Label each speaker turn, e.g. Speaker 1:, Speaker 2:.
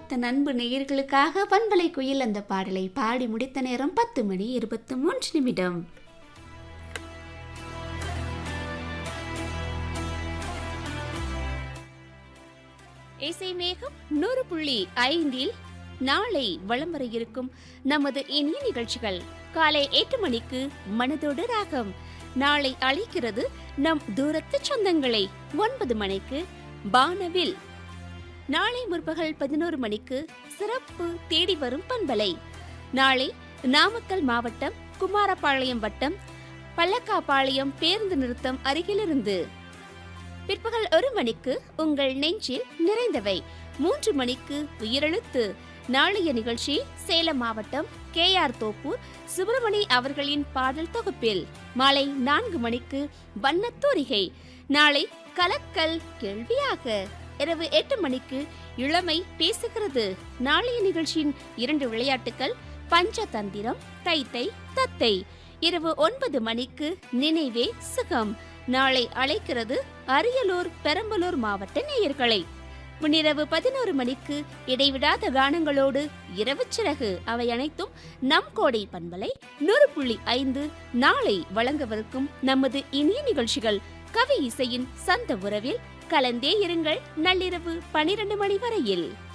Speaker 1: தன் அன்பு நேயர்களுக்காக பண்பலை குயில் அந்த பாடலை பாடி முடித்த நேரம் பத்து மணி இருபத்தி மூன்று நிமிடம் இசை மேகம் நூறு புள்ளி ஐந்தில் நாளை வலம் வர இருக்கும் நமது இனிய நிகழ்ச்சிகள் காலை எட்டு மணிக்கு மனதோடு ராகம் நாளை அழைக்கிறது நம் தூரத்து சொந்தங்களை ஒன்பது மணிக்கு வானவில் நாளை முற்பகல் பதினோரு மணிக்கு சிறப்பு தேடி வரும் பண்பலை நாளை நாமக்கல் மாவட்டம் குமாரபாளையம் வட்டம் பல்லக்காபாளையம் பேருந்து நிறுத்தம் அருகிலிருந்து பிற்பகல் ஒரு மணிக்கு உங்கள் நெஞ்சில் நிறைந்தவை மூன்று மணிக்கு உயிரெழுத்து நாளைய நிகழ்ச்சி சேலம் மாவட்டம் கே ஆர் தோப்பூர் சுப்பிரமணி அவர்களின் பாடல் தொகுப்பில் மாலை நான்கு மணிக்கு வண்ணத்தூரிகை நாளை கலக்கல் கேள்வியாக இரவு எட்டு மணிக்கு இளமை பேசுகிறது நாளைய நிகழ்ச்சியின் இரண்டு விளையாட்டுகள் பஞ்சதந்திரம் தைத்தை தத்தை இரவு ஒன்பது மணிக்கு நினைவே சுகம் நாளை அழைக்கிறது அரியலூர் பெரம்பலூர் மாவட்ட நேயர்களை முன்னிரவு பதினோரு மணிக்கு இடைவிடாத கானங்களோடு இரவு சிறகு அவை அனைத்தும் நம் கோடை பண்பலை நூறு புள்ளி ஐந்து நாளை வழங்கவிருக்கும் நமது இனிய நிகழ்ச்சிகள் கவி இசையின் சந்த உறவில் கலந்தே இருங்கள் நள்ளிரவு பனிரெண்டு மணி வரையில்